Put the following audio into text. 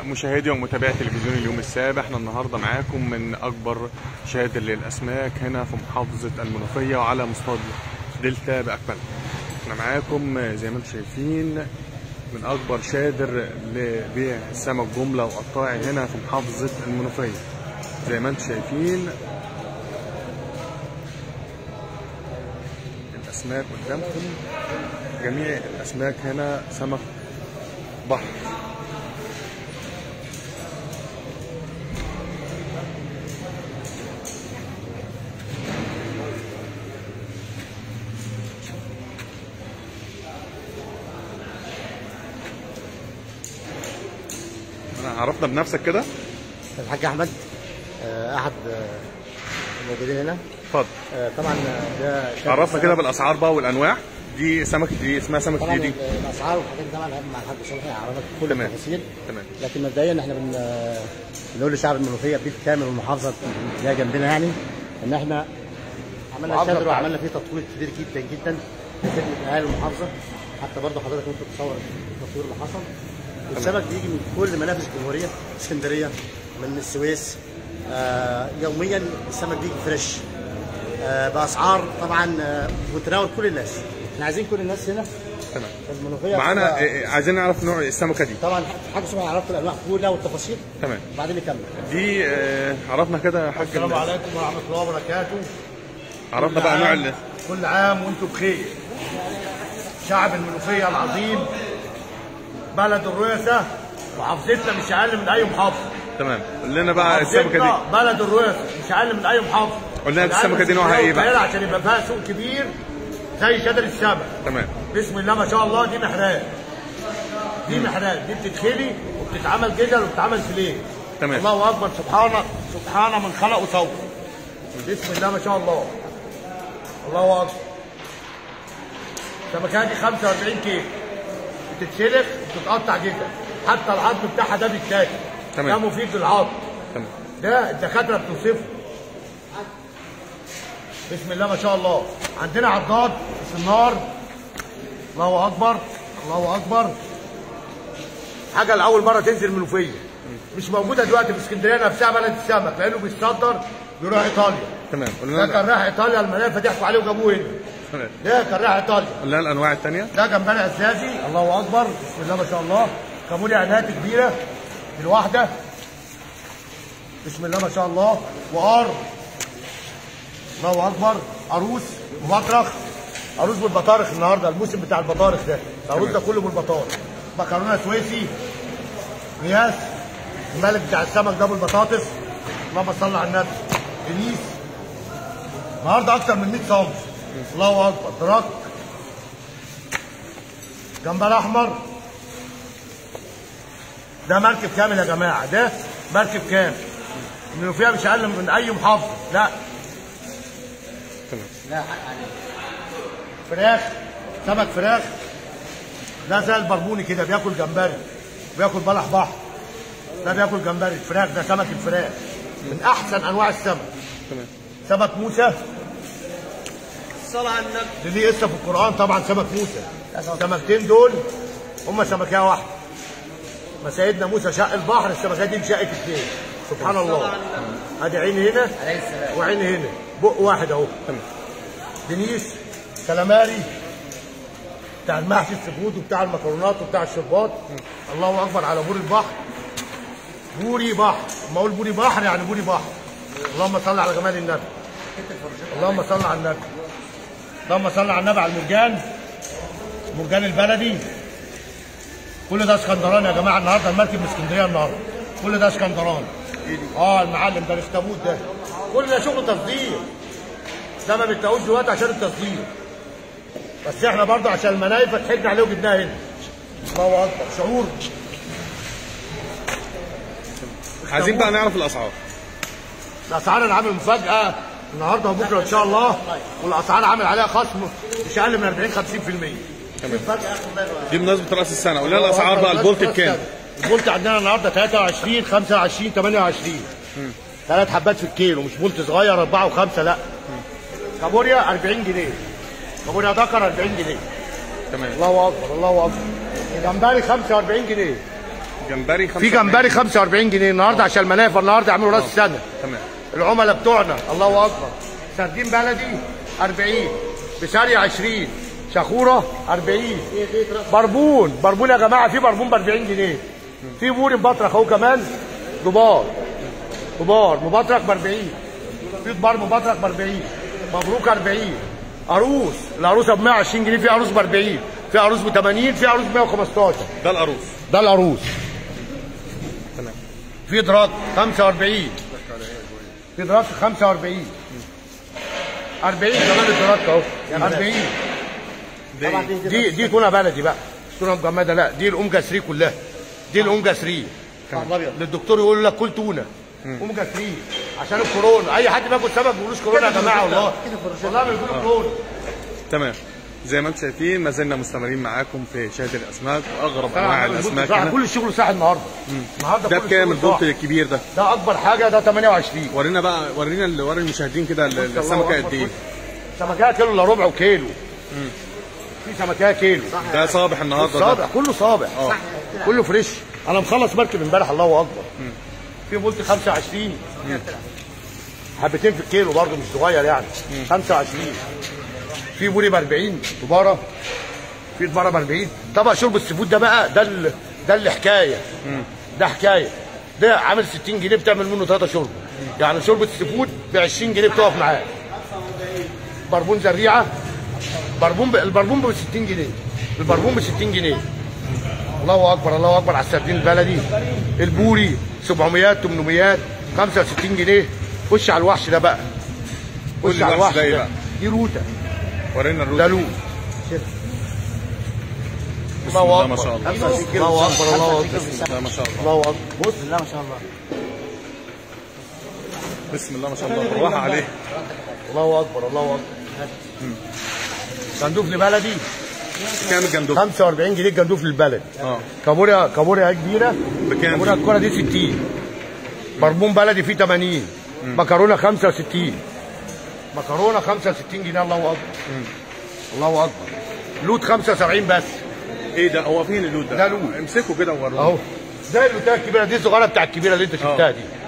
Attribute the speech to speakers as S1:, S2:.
S1: مشاهدي ومتابعي تلفزيون اليوم السابع احنا النهارده معاكم من اكبر شادر للاسماك هنا في محافظه المنوفيه وعلى مصطاد دلتا باكمله احنا معاكم زي ما انتم شايفين من اكبر شادر لبيع السمك جمله وقطاعي هنا في محافظه المنوفيه زي ما انتم شايفين الاسماك قدامكم جميع الاسماك هنا سمك بحر انا عرفنا بنفسك كده
S2: الحاج احمد آه، احد آه، الموجودين هنا
S1: اتفضل
S2: آه، طبعا ده شاب
S1: عرفنا
S2: السمك.
S1: كده بالاسعار بقى والانواع دي سمك دي اسمها سمك
S2: طبعا
S1: دي دي
S2: الاسعار والحاجات دي طبعا مع الحاج صالح هيعرفك كل
S1: تمام.
S2: التفاصيل
S1: تمام
S2: لكن مبدئيا احنا بن آه، بنقول لشعب المنوفيه بالكامل والمحافظه اللي هي جنبنا يعني ان احنا عملنا
S1: محافظة
S2: شادر
S1: بتاعتنا.
S2: وعملنا فيه تطوير كبير جدا جدا لخدمه اهالي المحافظه حتى برضه حضرتك ممكن تصور التطوير اللي حصل السمك بيجي من كل منافذ الجمهوريه اسكندريه من السويس آه يوميا السمك بيجي فريش آه باسعار طبعا آه متناول كل الناس احنا عايزين كل الناس هنا
S1: تمام
S2: في المنوفيه
S1: معانا
S2: تبقى-
S1: إيه، عايزين نعرف نوع السمكه دي
S2: طبعا حاجه صبحي عرفت الانواع كلها والتفاصيل
S1: تمام
S2: بعدين نكمل
S1: دي آه، عرفنا كده يا حاج
S3: السلام عليكم ورحمة الله وبركاته
S1: عرفنا بقى نوع ال-
S3: كل عام وانتم بخير شعب المنوفية العظيم بلد الرؤساء محافظتنا مش أقل من أي محافظة
S1: تمام قول لنا بقى السمكه دي
S3: محافظتنا بلد الرؤساء مش أقل من أي محافظة
S1: قول لنا السمكة دي نوعها إيه بقى؟
S3: القاهرة عشان يبقى فيها سوق كبير زي شادر السمك
S1: تمام
S3: بسم الله ما شاء الله دي محرات دي محرات دي بتتخلي وبتتعمل جدل وبتتعمل فيليه
S1: تمام.
S3: الله اكبر سبحانه سبحانه من خلق وصور بسم الله ما شاء الله الله اكبر السمكه دي 45 كيلو بتتسلخ وبتتقطع جدا حتى العظم بتاعها ده بيتاكل
S1: تمام.
S3: ده مفيد للعظم
S1: تمام
S3: ده الدكاتره بتوصفه بسم الله ما شاء الله عندنا عضاد في النار الله اكبر الله اكبر حاجه لاول مره تنزل منوفيه مش موجوده دلوقتي في اسكندريه نفسها بلد السمك لانه بيتصدر بيروح ايطاليا
S1: تمام قول
S3: ده
S1: لنا
S3: كان رايح ايطاليا المنافه ضحكوا عليه وجابوه هنا
S1: تمام.
S3: ده كان رايح ايطاليا
S1: قول لنا الانواع الثانيه
S3: ده جمبري اساسي الله اكبر بسم الله ما شاء الله كابوريا عنات كبيره بالواحده بسم الله ما شاء الله وقار الله اكبر عروس وبطرخ عروس بالبطارخ النهارده الموسم بتاع البطارخ ده العروس ده كله بالبطارخ مكرونه سويسي قياس الملك بتاع السمك ده بالبطاطس اللهم صل على النبي دنيس النهارده اكتر من 100 صنف الله اكبر دراك جمبر احمر ده مركب كامل يا جماعه ده مركب كامل انه فيها مش اقل من اي محافظه لا
S1: تمام
S2: لا حق عليك
S3: فراخ سمك فراخ ده زي البربوني كده بياكل جمبري بياكل بلح بحر ده بياكل جمبري الفراخ ده سمك الفراخ من احسن انواع السمك
S1: تمام
S3: سمك موسى الصلاة على النبي اللي ليه قصة في القرآن طبعا سمك موسى السمكتين دول هما سمكية واحدة ما سيدنا موسى شق البحر السمكة دي انشقت اتنين سبحان الله ادي عين هنا
S2: عليه السلام
S3: وعين هنا بق واحد اهو
S1: تمام
S3: دنيس كلاماري بتاع المحشي السفود وبتاع المكرونات وبتاع الشربات الله اكبر على بوري البحر بوري بحر لما اقول بوري بحر يعني بوري بحر اللهم صل على جمال النبي اللهم صل على النبي اللهم صل على النبي على المرجان المرجان البلدي كل ده اسكندراني يا جماعه النهارده المركب من اسكندريه النهارده كل ده اسكندراني اه المعلم ده الاخطبوط ده كل ده شغل تصدير ده ما بتلاقوش دلوقتي عشان التصدير بس احنا برضه عشان المنايفه ضحكنا عليه وجبناها هنا الله اكبر شعور
S1: عايزين بقى نعرف الاسعار
S3: الاسعار انا عامل مفاجاه النهارده وبكره ان شاء الله والاسعار عامل عليها خصم مش اقل من 40 50%
S1: تمام
S3: مفاجاه
S1: دي بمناسبه راس السنه قول لنا الاسعار بقى البولت بكام
S3: البولت عندنا النهارده 23 25 28 ثلاث حبات في الكيلو مش بولت صغير اربعه وخمسه لا كابوريا 40 جنيه كابوريا ذكر 40 جنيه
S1: تمام
S3: الله اكبر الله اكبر جمبري 45 جنيه
S1: جمبري
S3: في جمبري 45 جنيه النهارده عشان المنافع النهارده يعملوا راس السنه
S1: تمام
S3: العملاء بتوعنا الله اكبر سردين بلدي 40 بساري 20 شخوره 40 بربون بربون يا جماعه في بربون ب 40 جنيه في بوري مبطرخ اهو كمان دبار دبار مبطرخ ب 40 في دبار مبطرخ ب 40 مبروك 40 عروس العروسه ب 120 جنيه في عروس ب 40 في عروس ب 80 في عروس ب 115
S1: ده القاروص
S3: ده العروس
S1: تمام
S3: في دراك 45 في دراك 45 40 كمان الدراك اهو 40
S2: طبعا
S1: دي
S2: دي
S3: دي دي تونه بلدي بقى مش تونه مجمده لا دي الاوميجا 3 كلها دي الاوميجا 3
S2: الابيض
S3: للدكتور يقول لك كل تونه اوميجا 3 عشان الكورونا اي حد بياكل سمك ما بيقولوش كورونا يا جماعه والله
S2: كده فروشات.
S3: والله بيقولوا كورونا
S1: تمام زي ما انتم شايفين ما زلنا مستمرين معاكم في شهاده الاسماك واغرب انواع الاسماك
S3: صح
S1: هنا
S3: كل الشغل ساعه النهارده النهارده
S1: ده
S3: كل
S1: بكام
S3: الشغل
S1: البولت
S3: صاع.
S1: الكبير ده
S3: ده اكبر حاجه ده 28
S1: ورينا بقى ورينا ال- وري المشاهدين كده ال-
S3: الله
S1: السمكه
S3: أكبر.
S1: قد ايه
S3: سمكيه كيلو الا ربع وكيلو في سمكيه كيلو
S1: ده صابح النهارده ده
S3: صابع كله صابع
S1: اه
S3: كله فريش انا مخلص مركب امبارح الله اكبر في بولت 25 حبتين في الكيلو برضه مش صغير يعني 25 في بوري ب 40 دباره في دباره ب 40 طبق شرب السفود ده بقى ده ال- ده اللي حكايه ده حكايه ده عامل 60 جنيه بتعمل منه ثلاثه شرب يعني شوربه السفود ب 20 جنيه بتقف معاه بربون زريعه بربون ب... البربون ب 60 جنيه البربون ب 60 جنيه الله اكبر الله اكبر على السردين البلدي البوري 700 800 65 جنيه خش على الوحش ده بقى
S1: قول
S3: خش
S1: لي
S3: على
S1: الوحش
S3: الوحش
S1: ده ايه
S3: ده
S1: بقى؟
S3: دي روته
S1: ورينا
S3: ده
S1: الروت
S3: لوز
S1: بسم الله ما شاء الله
S3: الله اكبر الله اكبر
S1: بسم الله ما شاء الله
S3: الله اكبر بص
S2: بسم الله ما شاء الله
S1: بسم الله ما شاء الله بالراحه عليه
S3: الله اكبر الله اكبر جندوف لبلدي
S1: كام الجندوف
S3: 45 جنيه جندوف للبلد
S1: اه
S3: كابوريا كابوريا كبيره
S1: بكام؟
S3: كابوريا الكره دي 60 بربون بلدي فيه 80 مكرونه 65 مكرونه 65 جنيه الله اكبر الله اكبر لوت 75 بس
S1: ايه ده هو فين اللوت ده
S3: ده لوت.
S1: امسكه كده ووروه
S3: اهو زي اللوتات الكبيره دي الصغيره بتاع الكبيره اللي انت شفتها
S1: آه.
S3: دي